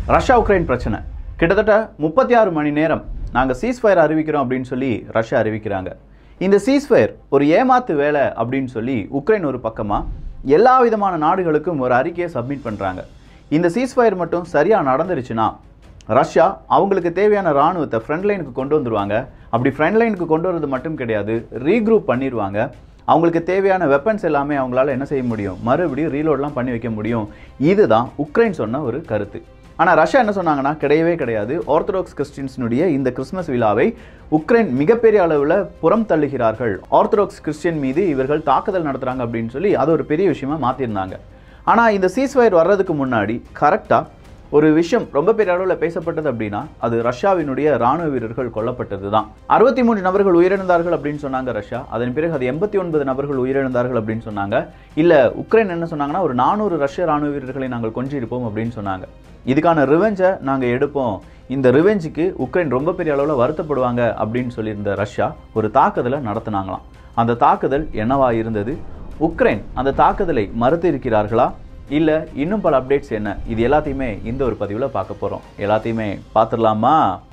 Russia Ukraine பிரச்சனை கிட்டத்தட்ட முப்பத்தி ஆறு மணி நேரம் நாங்கள் சீஸ்ஃபயர் அறிவிக்கிறோம் அப்படின்னு சொல்லி ரஷ்யா அறிவிக்கிறாங்க இந்த சீஸ்ஃபயர் ஒரு ஏமாத்து வேலை அப்படின்னு சொல்லி உக்ரைன் ஒரு பக்கமாக எல்லா விதமான நாடுகளுக்கும் ஒரு அறிக்கையை சப்மிட் பண்ணுறாங்க இந்த சீஸ்ஃபயர் மட்டும் சரியாக நடந்துருச்சுன்னா ரஷ்யா அவங்களுக்கு தேவையான ராணுவத்தை ஃப்ரண்ட் லைனுக்கு கொண்டு வந்துருவாங்க அப்படி ஃப்ரண்ட் லைனுக்கு கொண்டு வரது மட்டும் கிடையாது ரீக்ரூப் பண்ணிடுவாங்க அவங்களுக்கு தேவையான வெப்பன்ஸ் எல்லாமே அவங்களால என்ன செய்ய முடியும் மறுபடியும் ரீலோட்லாம் பண்ணி வைக்க முடியும் இதுதான் உக்ரைன் சொன்ன ஒரு கருத்து ஆனால் ரஷ்யா என்ன சொன்னாங்கன்னா கிடையவே கிடையாது ஆர்த்தடாக்ஸ் கிறிஸ்டின்ஸினுடைய இந்த கிறிஸ்மஸ் விழாவை உக்ரைன் மிகப்பெரிய அளவில் புறம் தள்ளுகிறார்கள் ஆர்த்தடாக்ஸ் கிறிஸ்டியன் மீது இவர்கள் தாக்குதல் நடத்துகிறாங்க அப்படின்னு சொல்லி அது ஒரு பெரிய விஷயமா மாற்றிருந்தாங்க ஆனால் இந்த சீஸ்ஃபயர் வர்றதுக்கு முன்னாடி கரெக்டாக ஒரு விஷயம் ரொம்ப பெரிய அளவில் பேசப்பட்டது அப்படின்னா அது ரஷ்யாவினுடைய ராணுவ வீரர்கள் கொல்லப்பட்டது தான் அறுபத்தி மூன்று நபர்கள் உயிரிழந்தார்கள் அப்படின்னு சொன்னாங்க ரஷ்யா அதன் பிறகு அது எண்பத்தி ஒன்பது நபர்கள் உயிரிழந்தார்கள் அப்படின்னு சொன்னாங்க இல்லை உக்ரைன் என்ன சொன்னாங்கன்னா ஒரு நானூறு ரஷ்ய ராணுவ வீரர்களை நாங்கள் கொஞ்சிருப்போம் அப்படின்னு சொன்னாங்க இதுக்கான ரிவெஞ்சை நாங்கள் எடுப்போம் இந்த ரிவெஞ்சுக்கு உக்ரைன் ரொம்ப பெரிய அளவில் வருத்தப்படுவாங்க அப்படின்னு சொல்லியிருந்த ரஷ்யா ஒரு தாக்குதலை நடத்தினாங்களாம் அந்த தாக்குதல் என்னவா இருந்தது உக்ரைன் அந்த தாக்குதலை மறுத்து இருக்கிறார்களா இல்லை இன்னும் பல அப்டேட்ஸ் என்ன இது எல்லாத்தையுமே இந்த ஒரு பதிவில் பார்க்க போகிறோம் எல்லாத்தையுமே பார்த்துடலாமா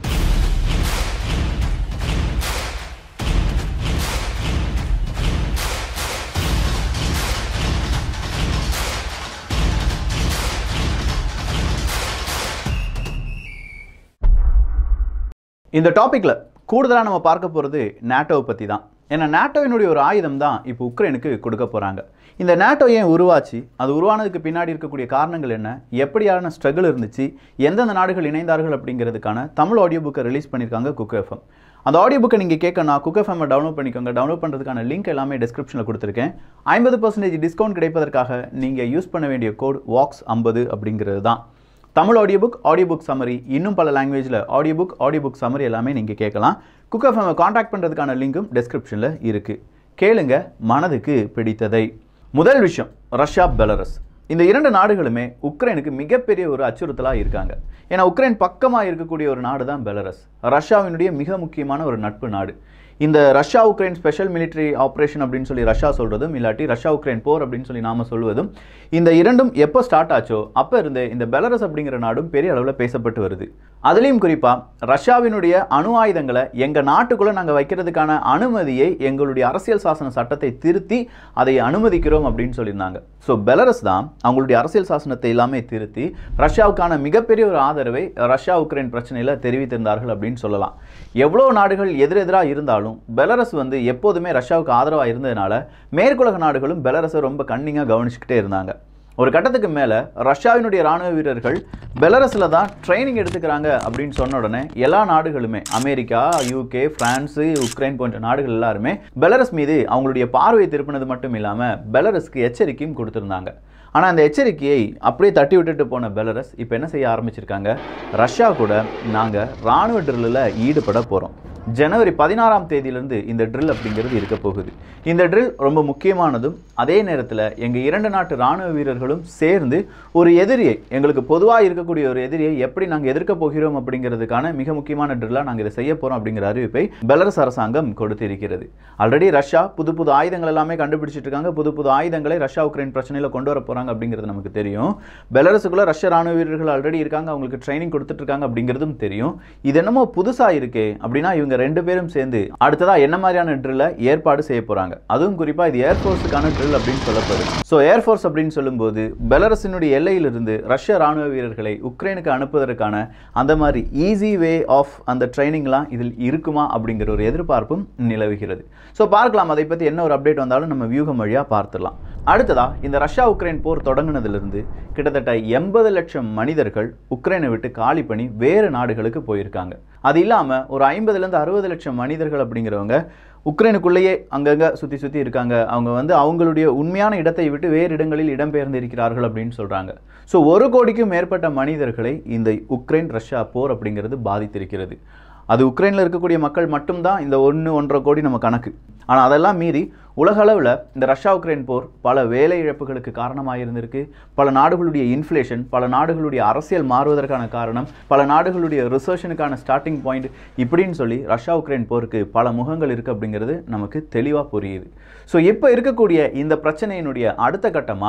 இந்த டாப்பிக்கில் கூடுதலாக நம்ம பார்க்க போகிறது நேட்டோவை பற்றி தான் ஏன்னா நேட்டோவினுடைய ஒரு ஆயுதம் தான் இப்போ உக்ரைனுக்கு கொடுக்க போகிறாங்க இந்த நேட்டோ ஏன் உருவாச்சு அது உருவானதுக்கு பின்னாடி இருக்கக்கூடிய காரணங்கள் என்ன எப்படியான ஸ்ட்ரகிள் இருந்துச்சு எந்தெந்த நாடுகள் இணைந்தார்கள் அப்படிங்கிறதுக்கான தமிழ் ஆடியோ புக்கை ரிலீஸ் பண்ணியிருக்காங்க குக் எஃப்எம் அந்த ஆடியோ புக்கை நீங்கள் கேட்கணும் குக் எஃப்எம்மை டவுன்லோட் பண்ணிக்கோங்க டவுன்லோட் பண்ணுறதுக்கான லிங்க் எல்லாமே டிஸ்கிரிப்ஷனில் கொடுத்துருக்கேன் ஐம்பது பர்சன்டேஜ் டிஸ்கவுண்ட் கிடைப்பதற்காக நீங்கள் யூஸ் பண்ண வேண்டிய கோட் வாக்ஸ் ஐம்பது அப்படிங்கிறது தான் Tamil audio book audio book summary இன்னும் பல லாங்குவேஜில் audio book audio book summary எல்லாமே நீங்கள் கேட்கலாம் குக் எஃப்எம்மை காண்டாக்ட் பண்ணுறதுக்கான லிங்க்கும் டிஸ்கிரிப்ஷனில் இருக்குது கேளுங்க மனதுக்கு பிடித்ததை முதல் விஷயம் ரஷ்யா பெலரஸ் இந்த இரண்டு நாடுகளுமே உக்ரைனுக்கு மிகப்பெரிய ஒரு அச்சுறுத்தலாக இருக்காங்க ஏன்னா உக்ரைன் பக்கமாக இருக்கக்கூடிய ஒரு நாடு தான் பெலரஸ் ரஷ்யாவினுடைய மிக முக்கியமான ஒரு நட்பு நாடு இந்த Russia Ukraine special military operation அப்படின்னு சொல்லி ரஷ்யா சொல்கிறதும் இல்லாட்டி ரஷ்யா உக்ரைன் போர் அப்படின்னு சொல்லி நாம சொல்வதும் இந்த இரண்டும் எப்போ ஸ்டார்ட் ஆச்சோ அப்போ இருந்து இந்த பெலரஸ் அப்படிங்கிற நாடும் பெரிய அளவில் பேசப்பட்டு வருது அதுலேயும் குறிப்பாக ரஷ்யாவினுடைய அணு ஆயுதங்களை எங்கள் நாட்டுக்குள்ளே நாங்கள் வைக்கிறதுக்கான அனுமதியை எங்களுடைய அரசியல் சாசன சட்டத்தை திருத்தி அதை அனுமதிக்கிறோம் அப்படின்னு சொல்லியிருந்தாங்க ஸோ பெலரஸ் தான் அவங்களுடைய அரசியல் சாசனத்தை எல்லாமே திருத்தி ரஷ்யாவுக்கான மிகப்பெரிய ஒரு ஆதரவை ரஷ்யா உக்ரைன் பிரச்சனையில் தெரிவித்திருந்தார்கள் அப்படின்னு சொல்லலாம் எவ்வளோ நாடுகள் எதிரெதிராக இருந்தாலும் பெலரஸ் வந்து எப்போதுமே ரஷ்யாவுக்கு ஆதரவாக இருந்ததுனால மேற்குலக நாடுகளும் பெலரஸை ரொம்ப கண்ணிங்காக கவனிச்சுக்கிட்டே இருந்தாங்க ஒரு கட்டத்துக்கு மேலே ரஷ்யாவினுடைய ராணுவ வீரர்கள் பெலரஸில் தான் ட்ரைனிங் எடுத்துக்கிறாங்க அப்படின்னு சொன்ன உடனே எல்லா நாடுகளுமே அமெரிக்கா யூகே பிரான்ஸு உக்ரைன் போன்ற நாடுகள் எல்லாருமே பெலரஸ் மீது அவங்களுடைய பார்வையை திருப்பினது மட்டும் இல்லாமல் பெலரஸ்க்கு எச்சரிக்கையும் கொடுத்துருந்தாங்க ஆனால் அந்த எச்சரிக்கையை அப்படியே தட்டி விட்டுட்டு போன பெலரஸ் இப்போ என்ன செய்ய ஆரம்பிச்சிருக்காங்க ரஷ்யா கூட நாங்கள் ராணுவ ட்ரில்லில் ஈடுபட போகிறோம் ஜனவரி பதினாறாம் தேதியிலிருந்து இந்த ட்ரில் அப்படிங்கிறது இருக்க போகுது இந்த ட்ரில் ரொம்ப முக்கியமானதும் அதே நேரத்தில் எங்கள் இரண்டு நாட்டு ராணுவ வீரர்களும் சேர்ந்து ஒரு எதிரியை எங்களுக்கு பொதுவாக இருக்கக்கூடிய ஒரு எதிரியை எப்படி நாங்கள் எதிர்க்க போகிறோம் அப்படிங்கிறதுக்கான மிக முக்கியமான ட்ரில்லாக நாங்கள் இதை செய்ய போகிறோம் அப்படிங்கிற அறிவிப்பை பெலரஸ் அரசாங்கம் கொடுத்திருக்கிறது ஆல்ரெடி ரஷ்யா புது புது ஆயுதங்கள் எல்லாமே கண்டுபிடிச்சிட்டு இருக்காங்க புது புது ஆயுதங்களை ரஷ்யா உக்ரைன் பிரச்சனையில் கொண்டு வர போகிறாங்க அப்படிங்கிறது நமக்கு தெரியும் பெலரஸுக்குள்ள ரஷ்ய ராணுவ வீரர்கள் ஆல்ரெடி இருக்காங்க அவங்களுக்கு ட்ரைனிங் கொடுத்துட்டு இருக்காங்க அப்படிங்கிறதும் தெரியும் இது என்னமோ புதுசாக இருக்கே அப்படின்னா இவங்க ரெண்டு பேரும் சேர்ந்து அடுத்ததாக என்ன மாதிரியான ட்ரில்லை ஏற்பாடு செய்ய போகிறாங்க அதுவும் குறிப்பாக இது ஏர்ஃபோர்ஸுக்கான ட்ரில் அப்படின்னு சொல்லப்படுது ஸோ ஏர்ஃபோர்ஸ் அப்படின்னு சொல்லும்போது பெலரஸினுடைய எல்லையிலிருந்து ரஷ்ய ராணுவ வீரர்களை உக்ரைனுக்கு அனுப்புவதற்கான அந்த மாதிரி ஈஸி வே ஆஃப் அந்த ட்ரைனிங்லாம் இதில் இருக்குமா அப்படிங்கிற ஒரு எதிர்பார்ப்பும் நிலவுகிறது ஸோ பார்க்கலாம் அதை பற்றி என்ன ஒரு அப்டேட் வந்தாலும் நம்ம வியூகம் வழியாக பார்த்துடலாம் அடுத்ததா இந்த ரஷ்யா உக்ரைன் போர் தொடங்கினதிலிருந்து கிட்டத்தட்ட எண்பது லட்சம் மனிதர்கள் உக்ரைனை விட்டு காலி பண்ணி வேறு நாடுகளுக்கு போயிருக்காங்க அது இல்லாமல் ஒரு ஐம்பதுலேருந்து அறுபது லட்சம் மனிதர்கள் அப்படிங்கிறவங்க உக்ரைனுக்குள்ளேயே அங்கங்கே சுற்றி சுற்றி இருக்காங்க அவங்க வந்து அவங்களுடைய உண்மையான இடத்தை விட்டு வேறு இடங்களில் இடம்பெயர்ந்து இருக்கிறார்கள் அப்படின்னு சொல்கிறாங்க ஸோ ஒரு கோடிக்கும் மேற்பட்ட மனிதர்களை இந்த உக்ரைன் ரஷ்யா போர் அப்படிங்கிறது பாதித்திருக்கிறது அது உக்ரைனில் இருக்கக்கூடிய மக்கள் மட்டும்தான் இந்த ஒன்று ஒன்றரை கோடி நம்ம கணக்கு ஆனால் அதெல்லாம் மீறி உலக அளவில் இந்த ரஷ்யா உக்ரைன் போர் பல வேலை இழப்புகளுக்கு காரணமாக இருந்திருக்கு பல நாடுகளுடைய இன்ஃப்ளேஷன் பல நாடுகளுடைய அரசியல் மாறுவதற்கான காரணம் பல நாடுகளுடைய ரிசர்ஷனுக்கான ஸ்டார்டிங் பாயிண்ட் இப்படின்னு சொல்லி ரஷ்யா உக்ரைன் போருக்கு பல முகங்கள் இருக்குது அப்படிங்கிறது நமக்கு தெளிவாக புரியுது ஸோ இப்போ இருக்கக்கூடிய இந்த பிரச்சனையினுடைய அடுத்த கட்டமாக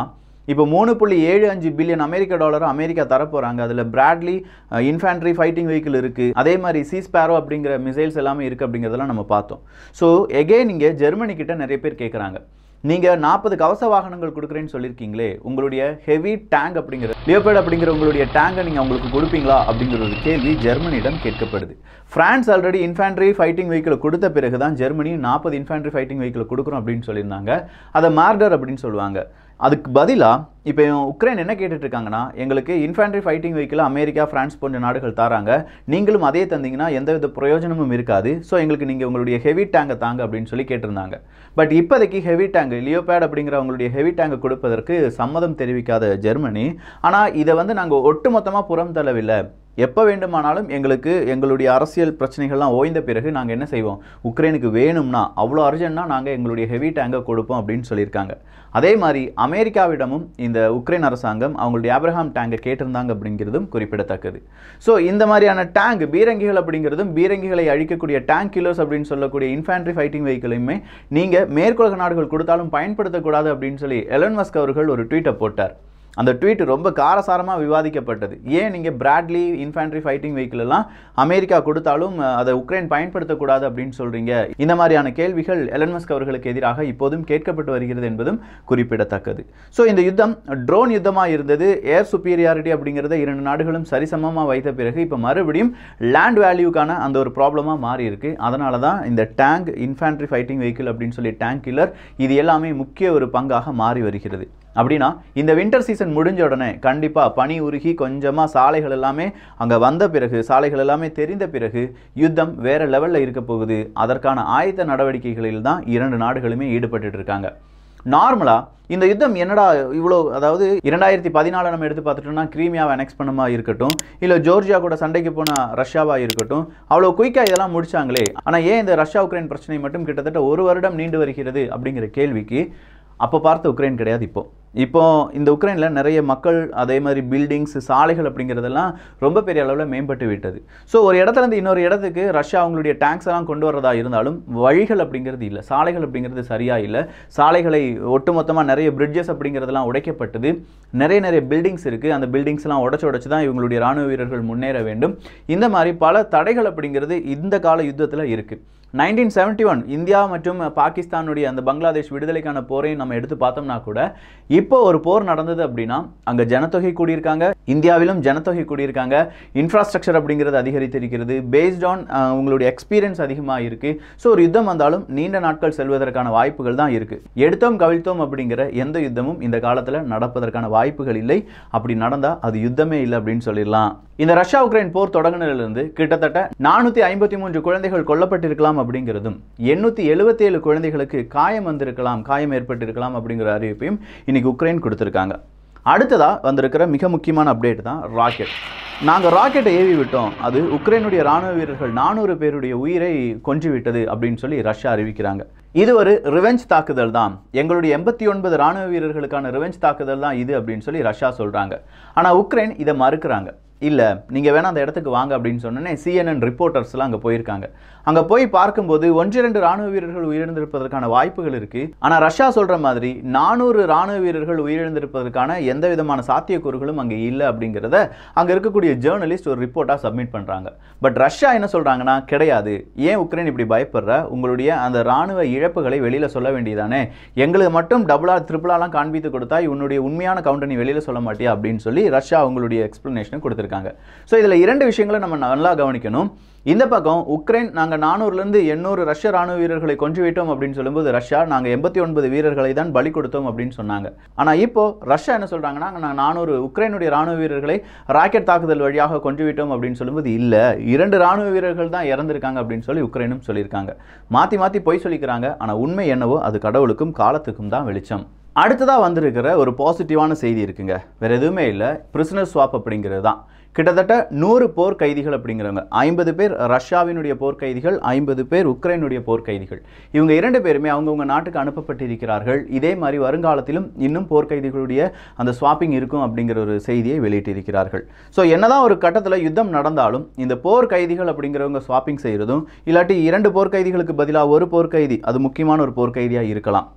இப்போ மூணு புள்ளி ஏழு அஞ்சு பில்லியன் அமெரிக்க டாலர் அமெரிக்கா தரப்போகிறாங்க அதில் பிராட்லி இன்ஃபேண்ட்ரி ஃபைட்டிங் வெஹிக்கிள் இருக்குது அதே மாதிரி சீஸ்பேரோ அப்படிங்கிற மிசைல்ஸ் எல்லாமே இருக்குது அப்படிங்கிறதெல்லாம் நம்ம பார்த்தோம் ஸோ எகெயின் இங்கே ஜெர்மனி கிட்ட நிறைய பேர் கேட்குறாங்க நீங்கள் நாற்பது கவச வாகனங்கள் கொடுக்குறேன்னு சொல்லியிருக்கீங்களே உங்களுடைய ஹெவி டேங்க் அப்படிங்கிற லியோபேட் அப்படிங்கிற உங்களுடைய டேங்கை நீங்கள் அவங்களுக்கு கொடுப்பீங்களா அப்படிங்கிற ஒரு கேள்வி ஜெர்மனியிடம் கேட்கப்படுது France already infantry fighting vehicle கொடுத்த பிறகு தான் ஜெர்மனி நாற்பது இன்ஃபேண்ட்ரி ஃபைட்டிங் வெஹிக்கிள் கொடுக்குறோம் அப்படின்னு சொல்லியிருந்தாங்க அதை மார்டர் அப்படின்னு சொல்லுவாங்க அதுக்கு பதிலாக இப்போ உக்ரைன் என்ன கேட்டுட்டு இருக்காங்கன்னா எங்களுக்கு infantry fighting vehicle America France போன்ற நாடுகள் தராங்க நீங்களும் அதே தந்தீங்கன்னா எந்தவித பிரயோஜனமும் இருக்காது ஸோ எங்களுக்கு நீங்கள் உங்களுடைய ஹெவி டேங்கை தாங்க அப்படின்னு சொல்லி கேட்டிருந்தாங்க பட் இப்போதைக்கு ஹெவி டேங்க் லியோபேட் அப்படிங்கிற உங்களுடைய ஹெவி டேங்கை கொடுப்பதற்கு சம்மதம் தெரிவிக்காத ஜெர்மனி ஆனால் இதை வந்து நாங்கள் ஒட்டுமொத்தமாக புறம் தள்ளவில்லை எப்போ வேண்டுமானாலும் எங்களுக்கு எங்களுடைய அரசியல் பிரச்சனைகள்லாம் ஓய்ந்த பிறகு நாங்கள் என்ன செய்வோம் உக்ரைனுக்கு வேணும்னா அவ்வளோ அர்ஜென்ட்னா நாங்கள் எங்களுடைய ஹெவி டேங்கை கொடுப்போம் அப்படின்னு சொல்லியிருக்காங்க அதே மாதிரி அமெரிக்காவிடமும் இந்த உக்ரைன் அரசாங்கம் அவங்களுடைய ஆப்ரஹாம் டேங்கை கேட்டிருந்தாங்க அப்படிங்கிறதும் குறிப்பிடத்தக்கது ஸோ இந்த மாதிரியான டேங்க் பீரங்கிகள் அப்படிங்கிறதும் பீரங்கிகளை அழிக்கக்கூடிய டேங்க் கிலோஸ் அப்படின்னு சொல்லக்கூடிய இன்ஃபேண்ட்ரி ஃபைட்டிங் வெஹிக்கிளையுமே நீங்கள் மேற்குலக நாடுகள் கொடுத்தாலும் பயன்படுத்தக்கூடாது அப்படின்னு சொல்லி எலன் மஸ்க் அவர்கள் ஒரு ட்வீட்டை போட்டார் அந்த ட்வீட் ரொம்ப காரசாரமாக விவாதிக்கப்பட்டது ஏன் நீங்கள் பிராட்லி இன்ஃபேண்ட்ரி ஃபைட்டிங் வெஹிக்கிள் எல்லாம் அமெரிக்கா கொடுத்தாலும் அஹ், அதை உக்ரைன் பயன்படுத்தக்கூடாது அப்படின்னு சொல்கிறீங்க இந்த மாதிரியான கேள்விகள் எலன்மஸ்க் அவர்களுக்கு எதிராக இப்போதும் கேட்கப்பட்டு வருகிறது என்பதும் குறிப்பிடத்தக்கது ஸோ இந்த யுத்தம் ட்ரோன் யுத்தமாக இருந்தது ஏர் சுப்பீரியாரிட்டி அப்படிங்கிறத இரண்டு நாடுகளும் சரிசமமாக வைத்த பிறகு இப்போ மறுபடியும் லேண்ட் வேல்யூக்கான அந்த ஒரு ப்ராப்ளமாக மாறி இருக்கு அதனால தான் இந்த டேங்க் இன்ஃபேண்ட்ரி ஃபைட்டிங் வெஹிக்கிள் அப்படின்னு சொல்லி டேங்க் கில்லர் இது எல்லாமே முக்கிய ஒரு பங்காக மாறி வருகிறது அப்படின்னா இந்த வின்டர் சீசன் முடிஞ்ச உடனே கண்டிப்பாக பனி உருகி கொஞ்சமாக சாலைகள் எல்லாமே அங்கே வந்த பிறகு சாலைகள் எல்லாமே தெரிந்த பிறகு யுத்தம் வேற லெவலில் இருக்க போகுது அதற்கான ஆயத்த நடவடிக்கைகளில் தான் இரண்டு நாடுகளுமே ஈடுபட்டுட்டு இருக்காங்க நார்மலாக இந்த யுத்தம் என்னடா இவ்வளோ அதாவது இரண்டாயிரத்தி பதினாலு நம்ம எடுத்து பார்த்துட்டோம்னா கிரீமியாவை அனெக்ஸ் பண்ணமா இருக்கட்டும் இல்லை ஜோர்ஜியா கூட சண்டைக்கு போன ரஷ்யாவாக இருக்கட்டும் அவ்வளோ குயிக்காக இதெல்லாம் முடிச்சாங்களே ஆனால் ஏன் இந்த ரஷ்யா உக்ரைன் பிரச்சனை மட்டும் கிட்டத்தட்ட ஒரு வருடம் நீண்டு வருகிறது அப்படிங்கிற கேள்விக்கு அப்போ பார்த்த உக்ரைன் கிடையாது இப்போ இப்போ இந்த உக்ரைனில் நிறைய மக்கள் அதே மாதிரி பில்டிங்ஸ் சாலைகள் அப்படிங்கிறதெல்லாம் ரொம்ப பெரிய அளவில் மேம்பட்டு விட்டது ஸோ ஒரு இடத்துல இருந்து இன்னொரு இடத்துக்கு ரஷ்யா அவங்களுடைய டேங்க்ஸ் எல்லாம் கொண்டு வரதா இருந்தாலும் வழிகள் அப்படிங்கிறது இல்லை சாலைகள் அப்படிங்கிறது சரியாக இல்லை சாலைகளை ஒட்டுமொத்தமாக நிறைய பிரிட்ஜஸ் அப்படிங்கிறதெல்லாம் உடைக்கப்பட்டது நிறைய நிறைய பில்டிங்ஸ் இருக்குது அந்த பில்டிங்ஸ்லாம் உடச்சு உடச்சு தான் இவங்களுடைய ராணுவ வீரர்கள் முன்னேற வேண்டும் இந்த மாதிரி பல தடைகள் அப்படிங்கிறது இந்த கால யுத்தத்தில் இருக்குது நைன்டீன் செவன்ட்டி ஒன் இந்தியா மற்றும் பாகிஸ்தானுடைய அந்த பங்களாதேஷ் விடுதலைக்கான போரையும் நம்ம எடுத்து பார்த்தோம்னா கூட இப்போ ஒரு போர் நடந்தது அப்படின்னா அங்கே ஜனத்தொகை கூடியிருக்காங்க இந்தியாவிலும் ஜனத்தொகை கூடியிருக்காங்க இன்ஃப்ராஸ்ட்ரக்சர் அப்படிங்கிறது அதிகரித்திருக்கிறது பேஸ்ட் ஆன் உங்களுடைய எக்ஸ்பீரியன்ஸ் அதிகமாக இருக்குது ஸோ ஒரு யுத்தம் வந்தாலும் நீண்ட நாட்கள் செல்வதற்கான வாய்ப்புகள் தான் இருக்குது எடுத்தோம் கவிழ்த்தோம் அப்படிங்கிற எந்த யுத்தமும் இந்த காலத்தில் நடப்பதற்கான வாய்ப்புகள் இல்லை அப்படி நடந்தால் அது யுத்தமே இல்லை அப்படின்னு சொல்லிடலாம் இந்த ரஷ்யா உக்ரைன் போர் தொடங்கினதிலிருந்து கிட்டத்தட்ட நானூற்றி ஐம்பத்தி மூன்று குழந்தைகள் கொல்லப்பட்டிருக்கலாம் அப்படிங்கிறதும் எண்ணூற்றி எழுபத்தேழு குழந்தைகளுக்கு காயம் வந்திருக்கலாம் காயம் ஏற்பட்டிருக்கலாம் அப்படிங்கிற அறிவிப்பையும் இன்னைக்கு உக்ரைன் கொடுத்துருக்காங்க அடுத்ததா வந்திருக்கிற மிக முக்கியமான அப்டேட் தான் ராக்கெட் நாங்கள் ராக்கெட்டை ஏவி விட்டோம் அது உக்ரைனுடைய ராணுவ வீரர்கள் நானூறு பேருடைய உயிரை கொன்று விட்டது அப்படின்னு சொல்லி ரஷ்யா அறிவிக்கிறாங்க இது ஒரு ரிவெஞ்ச் தாக்குதல் தான் எங்களுடைய எண்பத்தி ஒன்பது ராணுவ வீரர்களுக்கான ரிவெஞ்ச் தாக்குதல் தான் இது அப்படின்னு சொல்லி ரஷ்யா சொல்கிறாங்க ஆனால் உக்ரைன் இதை மறுக்கிறாங்க இல்லை நீங்கள் வேணால் அந்த இடத்துக்கு வாங்க அப்படின்னு சொன்னோன்னே சிஎன்என் ரிப்போர்ட்டர்ஸ்லாம் அங்கே போயிருக்காங்க அங்கே போய் பார்க்கும்போது ஒன்றிரண்டு ராணுவ வீரர்கள் உயிரிழந்திருப்பதற்கான வாய்ப்புகள் இருக்குது ஆனால் ரஷ்யா சொல்கிற மாதிரி நானூறு ராணுவ வீரர்கள் உயிரிழந்திருப்பதற்கான எந்த விதமான சாத்தியக்கூறுகளும் அங்கே இல்லை அப்படிங்கிறத அங்கே இருக்கக்கூடிய ஜேர்னலிஸ்ட் ஒரு ரிப்போர்ட்டாக சப்மிட் பண்ணுறாங்க பட் ரஷ்யா என்ன சொல்கிறாங்கன்னா கிடையாது ஏன் உக்ரைன் இப்படி பயப்படுற உங்களுடைய அந்த ராணுவ இழப்புகளை வெளியில் சொல்ல வேண்டியதானே எங்களுக்கு மட்டும் டபுளா ட்ரிபிளாலாம் காண்பித்து கொடுத்தா உன்னுடைய உண்மையான கவுண்டர் நீ வெளியில் சொல்ல மாட்டியா அப்படின்னு சொல்லி ரஷ்யா அவங்களுடைய எக்ஸ்ப்ளனேஷனை கொடுத்துருக்காங்க ஸோ இதில் இரண்டு விஷயங்களை நம்ம நல்லா கவனிக்கணும் இந்த பக்கம் உக்ரைன் நாங்கள் நானூறுலேருந்து எண்ணூறு ரஷ்ய ராணுவ வீரர்களை கொன்று விட்டோம் அப்படின்னு சொல்லும்போது ரஷ்யா நாங்கள் எண்பத்தி ஒன்பது வீரர்களை தான் பலி கொடுத்தோம் அப்படின்னு சொன்னாங்க ஆனால் இப்போ ரஷ்யா என்ன சொல்கிறாங்கன்னா நாங்கள் நானூறு உக்ரைனுடைய ராணுவ வீரர்களை ராக்கெட் தாக்குதல் வழியாக கொன்று விட்டோம் அப்படின்னு சொல்லும்போது இல்லை இரண்டு ராணுவ வீரர்கள் தான் இறந்திருக்காங்க அப்படின்னு சொல்லி உக்ரைனும் சொல்லியிருக்காங்க மாற்றி மாற்றி பொய் சொல்லிக்கிறாங்க ஆனால் உண்மை என்னவோ அது கடவுளுக்கும் காலத்துக்கும் தான் வெளிச்சம் அடுத்ததாக வந்திருக்கிற ஒரு பாசிட்டிவான செய்தி இருக்குங்க வேற எதுவுமே இல்லை பிரிசனர் ஸ்வாப் அப்படிங்கிறது தான் கிட்டத்தட்ட நூறு போர் கைதிகள் அப்படிங்கிறவங்க ஐம்பது பேர் ரஷ்யாவினுடைய போர் கைதிகள் ஐம்பது பேர் உக்ரைனுடைய போர் கைதிகள் இவங்க இரண்டு பேருமே அவங்கவுங்க நாட்டுக்கு அனுப்பப்பட்டிருக்கிறார்கள் இதே மாதிரி வருங்காலத்திலும் இன்னும் போர் கைதிகளுடைய அந்த ஸ்வாப்பிங் இருக்கும் அப்படிங்கிற ஒரு செய்தியை வெளியிட்டிருக்கிறார்கள் ஸோ என்னதான் ஒரு கட்டத்தில் யுத்தம் நடந்தாலும் இந்த போர் கைதிகள் அப்படிங்கிறவங்க ஸ்வாப்பிங் செய்கிறதும் இல்லாட்டி இரண்டு போர் கைதிகளுக்கு பதிலாக ஒரு போர் கைதி அது முக்கியமான ஒரு போர் கைதியாக இருக்கலாம்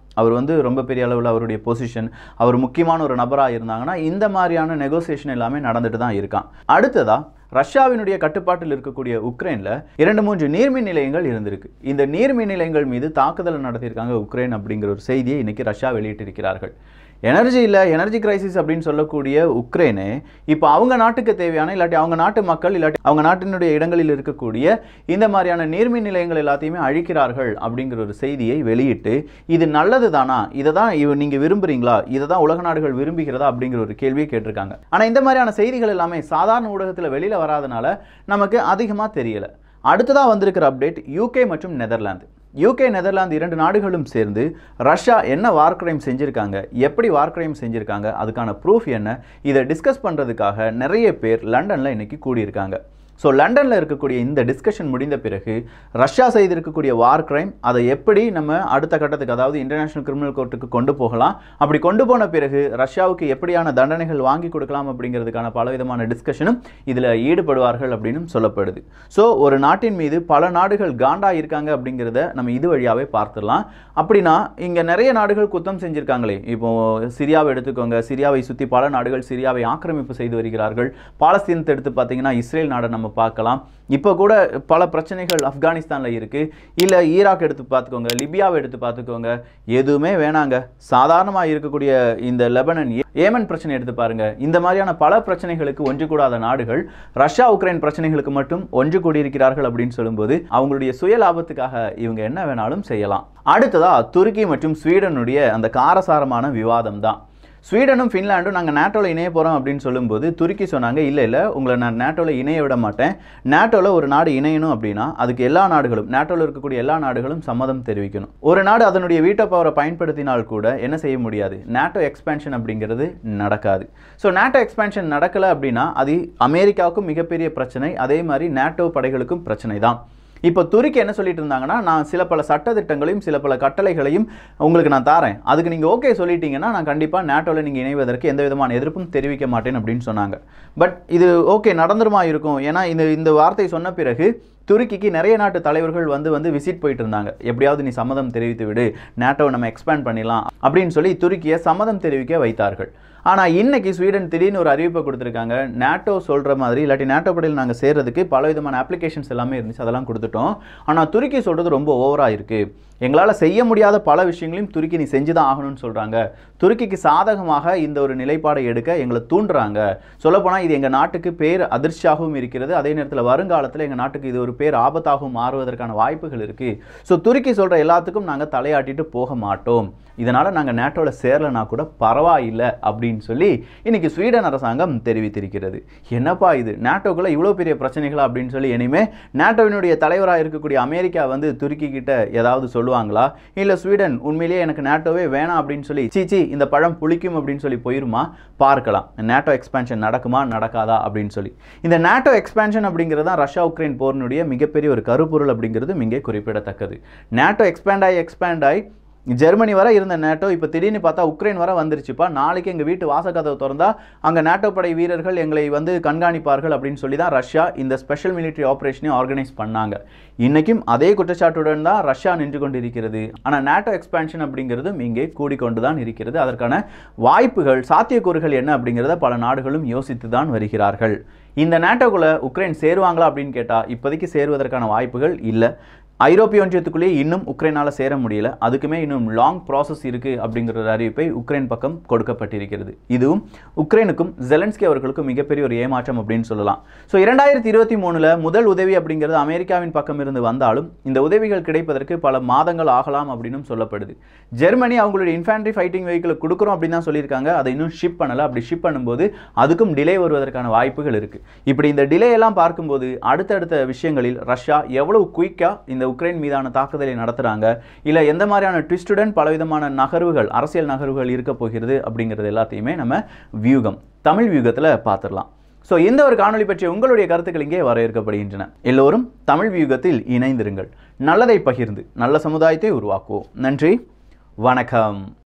அவர் வந்து ரொம்ப பெரிய அளவில் அவருடைய பொசிஷன் அவர் முக்கியமான ஒரு நபராக இருந்தாங்கன்னா இந்த மாதிரியான நெகோசியேஷன் எல்லாமே நடந்துட்டு தான் இருக்கான் அடுத்ததா ரஷ்யாவினுடைய கட்டுப்பாட்டில் இருக்கக்கூடிய உக்ரைனில் இரண்டு மூன்று நீர்மின் நிலையங்கள் இருந்திருக்கு இந்த நீர்மின் நிலையங்கள் மீது தாக்குதல் நடத்தியிருக்காங்க உக்ரைன் அப்படிங்கிற ஒரு செய்தியை இன்னைக்கு ரஷ்யா வெளியிட்டிருக்கிறார்கள் எனர்ஜி இல்லை எனர்ஜி கிரைசிஸ் அப்படின்னு சொல்லக்கூடிய உக்ரைனு இப்போ அவங்க நாட்டுக்கு தேவையான இல்லாட்டி அவங்க நாட்டு மக்கள் இல்லாட்டி அவங்க நாட்டினுடைய இடங்களில் இருக்கக்கூடிய இந்த மாதிரியான நீர்மின் நிலையங்கள் எல்லாத்தையுமே அழிக்கிறார்கள் அப்படிங்கிற ஒரு செய்தியை வெளியிட்டு இது நல்லது தானா இதை தான் இவ நீங்கள் விரும்புறீங்களா இதை தான் உலக நாடுகள் விரும்புகிறதா அப்படிங்கிற ஒரு கேள்வியை கேட்டிருக்காங்க ஆனால் இந்த மாதிரியான செய்திகள் எல்லாமே சாதாரண ஊடகத்தில் வெளியில் வராதனால நமக்கு அதிகமாக தெரியல அடுத்ததாக வந்திருக்கிற அப்டேட் யூகே மற்றும் நெதர்லாந்து யூகே நெதர்லாந்து இரண்டு நாடுகளும் சேர்ந்து ரஷ்யா என்ன வார் கிரைம் செஞ்சுருக்காங்க எப்படி வார் கிரைம் செஞ்சுருக்காங்க அதுக்கான ப்ரூஃப் என்ன இதை டிஸ்கஸ் பண்ணுறதுக்காக நிறைய பேர் லண்டனில் இன்னைக்கு கூடியிருக்காங்க ஸோ லண்டனில் இருக்கக்கூடிய இந்த டிஸ்கஷன் முடிந்த பிறகு ரஷ்யா செய்திருக்கக்கூடிய வார் கிரைம் அதை எப்படி நம்ம அடுத்த கட்டத்துக்கு அதாவது இன்டர்நேஷனல் கிரிமினல் கோர்ட்டுக்கு கொண்டு போகலாம் அப்படி கொண்டு போன பிறகு ரஷ்யாவுக்கு எப்படியான தண்டனைகள் வாங்கி கொடுக்கலாம் அப்படிங்கிறதுக்கான பலவிதமான டிஸ்கஷனும் இதில் ஈடுபடுவார்கள் அப்படின்னு சொல்லப்படுது ஸோ ஒரு நாட்டின் மீது பல நாடுகள் காண்டா இருக்காங்க அப்படிங்கிறத நம்ம இது வழியாகவே பார்த்துடலாம் அப்படின்னா இங்கே நிறைய நாடுகள் குத்தம் செஞ்சுருக்காங்களே இப்போ சிரியாவை எடுத்துக்கோங்க சிரியாவை சுற்றி பல நாடுகள் சிரியாவை ஆக்கிரமிப்பு செய்து வருகிறார்கள் பாலஸ்தீனத்தை எடுத்து பார்த்தீங்கன்னா இஸ்ரேல் நாடை நம்ம பார்க்கலாம் இப்போ கூட பல பிரச்சனைகள் ஆப்கானிஸ்தானில் இருக்குது இல்லை ஈராக் எடுத்து பார்த்துக்கோங்க லிபியாவை எடுத்து பார்த்துக்கோங்க எதுவுமே வேணாங்க சாதாரணமாக இருக்கக்கூடிய இந்த லெபனன் ஏ- ஏமன் பிரச்சனை எடுத்து பாருங்க இந்த மாதிரியான பல பிரச்சனைகளுக்கு ஒன்று கூடாத நாடுகள் ரஷ்யா உக்ரைன் பிரச்சனைகளுக்கு மட்டும் ஒன்று கூடியிருக்கிறார்கள் அப்படின்னு சொல்லும்போது அவங்களுடைய சுய லாபத்துக்காக இவங்க என்ன வேணாலும் செய்யலாம் அடுத்ததா துருக்கி மற்றும் ஸ்வீடனுடைய அந்த காரசாரமான விவாதம் தான் ஸ்வீடனும் ஃபின்லாண்டும் நாங்கள் நேட்டோவில் இணைய போகிறோம் அப்படின்னு சொல்லும்போது துருக்கி சொன்னாங்க இல்லை இல்லை உங்களை நான் நேட்டோவில் இணைய விட மாட்டேன் நேட்டோவில் ஒரு நாடு இணையணும் அப்படின்னா அதுக்கு எல்லா நாடுகளும் நேட்டோவில் இருக்கக்கூடிய எல்லா நாடுகளும் சம்மதம் தெரிவிக்கணும் ஒரு நாடு அதனுடைய வீட்டோ பவரை பயன்படுத்தினால் கூட என்ன செய்ய முடியாது நேட்டோ எக்ஸ்பேன்ஷன் அப்படிங்கிறது நடக்காது ஸோ நேட்டோ எக்ஸ்பேன்ஷன் நடக்கலை அப்படின்னா அது அமெரிக்காவுக்கும் மிகப்பெரிய பிரச்சனை அதே மாதிரி நேட்டோ படைகளுக்கும் பிரச்சனை தான் இப்போ துருக்கி என்ன சொல்லிட்டு இருந்தாங்கன்னா நான் சில பல சட்டத்திட்டங்களையும் சில பல கட்டளைகளையும் உங்களுக்கு நான் தாரேன் அதுக்கு நீங்கள் ஓகே சொல்லிட்டீங்கன்னா நான் கண்டிப்பாக நேட்டோவில் நீங்கள் இணைவதற்கு எந்த விதமான எதிர்ப்பும் தெரிவிக்க மாட்டேன் அப்படின்னு சொன்னாங்க பட் இது ஓகே நடந்துருமா இருக்கும் ஏன்னா இந்த இந்த வார்த்தை சொன்ன பிறகு துருக்கிக்கு நிறைய நாட்டு தலைவர்கள் வந்து வந்து விசிட் போயிட்டு இருந்தாங்க எப்படியாவது நீ சம்மதம் தெரிவித்து விடு நேட்டோவை நம்ம எக்ஸ்பேண்ட் பண்ணிடலாம் அப்படின்னு சொல்லி துருக்கியை சம்மதம் தெரிவிக்க வைத்தார்கள் ஆனால் இன்னைக்கு ஸ்வீடன் திடீர்னு ஒரு அறிவிப்பை கொடுத்துருக்காங்க நேட்டோ சொல்கிற மாதிரி இல்லாட்டி நேட்டோ படையில் நாங்கள் சேர்றதுக்கு பல விதமான அப்ளிகேஷன்ஸ் எல்லாமே இருந்துச்சு அதெல்லாம் கொடுத்துட்டோம் ஆனால் துருக்கி சொல்கிறது ரொம்ப ஓவராக இருக்குது எங்களால் செய்ய முடியாத பல விஷயங்களையும் துருக்கி நீ செஞ்சு தான் ஆகணும்னு சொல்கிறாங்க துருக்கிக்கு சாதகமாக இந்த ஒரு நிலைப்பாடை எடுக்க எங்களை தூண்டுறாங்க சொல்லப்போனால் இது எங்கள் நாட்டுக்கு பேர் அதிர்ச்சியாகவும் இருக்கிறது அதே நேரத்தில் வருங்காலத்தில் எங்கள் நாட்டுக்கு இது ஒரு பேர் ஆபத்தாகவும் மாறுவதற்கான வாய்ப்புகள் இருக்குது ஸோ துருக்கி சொல்கிற எல்லாத்துக்கும் நாங்கள் தலையாட்டிட்டு போக மாட்டோம் இதனால் நாங்கள் நேட்டோவில் சேரலைனா கூட பரவாயில்லை அப்படின்னு சொல்லி இன்னைக்கு ஸ்வீடன் அரசாங்கம் தெரிவித்திருக்கிறது என்னப்பா இது நேட்டோக்குள்ளே இவ்வளோ பெரிய பிரச்சனைகளா அப்படின்னு சொல்லி இனிமே நேட்டோவினுடைய தலைவராக இருக்கக்கூடிய அமெரிக்கா வந்து துருக்கி கிட்ட ஏதாவது சொல்லுவாங்களா இல்லை ஸ்வீடன் உண்மையிலேயே எனக்கு நேட்டோவே வேணாம் அப்படின்னு சொல்லி சீச்சி இந்த பழம் புளிக்கும் அப்படின்னு சொல்லி போயிருமா பார்க்கலாம் நேட்டோ எக்ஸ்பேன்ஷன் நடக்குமா நடக்காதா அப்படின்னு சொல்லி இந்த நேட்டோ எக்ஸ்பேன்ஷன் அப்படிங்கிறது தான் ரஷ்யா உக்ரைன் போரினுடைய மிகப்பெரிய ஒரு கருப்பொருள் அப்படிங்கிறதும் இங்கே குறிப்பிடத்தக்கது நேட்டோ எக்ஸ்பேண்ட் ஆகி எக்ஸ்பேண்ட் ஆகி ஜெர்மனி வரை இருந்த நேட்டோ இப்போ திடீர்னு பார்த்தா உக்ரைன் வரை வந்துருச்சுப்பா நாளைக்கு எங்கள் வீட்டு வாசக்கதவை திறந்தா அங்கே நேட்டோ படை வீரர்கள் எங்களை வந்து கண்காணிப்பார்கள் அப்படின்னு சொல்லி தான் ரஷ்யா இந்த ஸ்பெஷல் மிலிட்டரி ஆப்ரேஷனையும் ஆர்கனைஸ் பண்ணாங்க இன்றைக்கும் அதே குற்றச்சாட்டுடன் தான் ரஷ்யா நின்று கொண்டிருக்கிறது ஆனால் நேட்டோ எக்ஸ்பேன்ஷன் அப்படிங்கிறதும் இங்கே கூடிக்கொண்டு தான் இருக்கிறது அதற்கான வாய்ப்புகள் சாத்தியக்கூறுகள் என்ன அப்படிங்கிறத பல நாடுகளும் யோசித்து தான் வருகிறார்கள் இந்த நேட்டோக்குள்ளே உக்ரைன் சேருவாங்களா அப்படின்னு கேட்டால் இப்போதைக்கு சேருவதற்கான வாய்ப்புகள் இல்லை ஐரோப்பிய ஒன்றியத்துக்குள்ளேயே இன்னும் உக்ரைனால் சேர முடியல அதுக்குமே இன்னும் லாங் ப்ராசஸ் இருக்குது அப்படிங்கிற ஒரு அறிவிப்பை உக்ரைன் பக்கம் கொடுக்கப்பட்டிருக்கிறது இதுவும் உக்ரைனுக்கும் ஜெலன்ஸ்கி அவர்களுக்கும் மிகப்பெரிய ஒரு ஏமாற்றம் அப்படின்னு சொல்லலாம் ஸோ இரண்டாயிரத்தி இருபத்தி மூணில் முதல் உதவி அப்படிங்கிறது அமெரிக்காவின் பக்கம் இருந்து வந்தாலும் இந்த உதவிகள் கிடைப்பதற்கு பல மாதங்கள் ஆகலாம் அப்படின்னும் சொல்லப்படுது ஜெர்மனி அவங்களுடைய இன்ஃபேண்ட்ரி ஃபைட்டிங் வெஹிக்கிள் கொடுக்குறோம் அப்படின்னு தான் சொல்லியிருக்காங்க அதை இன்னும் ஷிப் பண்ணலை அப்படி ஷிப் பண்ணும்போது அதுக்கும் டிலே வருவதற்கான வாய்ப்புகள் இருக்குது இப்படி இந்த டிலே எல்லாம் பார்க்கும்போது அடுத்தடுத்த விஷயங்களில் ரஷ்யா எவ்வளவு குயிக்காக இந்த உக்ரைன் மீதான தாக்குதலை நடத்துகிறாங்க இல்லை எந்த மாதிரியான ட்விஸ்டுடன் பலவிதமான நகர்வுகள் அரசியல் நகர்வுகள் இருக்க போகிறது அப்படிங்கிறது எல்லாத்தையுமே நம்ம வியூகம் தமிழ் வியூகத்தில் பார்த்துடலாம் ஸோ இந்த ஒரு காணொளி பற்றிய உங்களுடைய கருத்துக்கள் இங்கே வரவேற்கப்படுகின்றன எல்லோரும் தமிழ் வியூகத்தில் இணைந்திருங்கள் நல்லதை பகிர்ந்து நல்ல சமுதாயத்தை உருவாக்குவோம் நன்றி வணக்கம்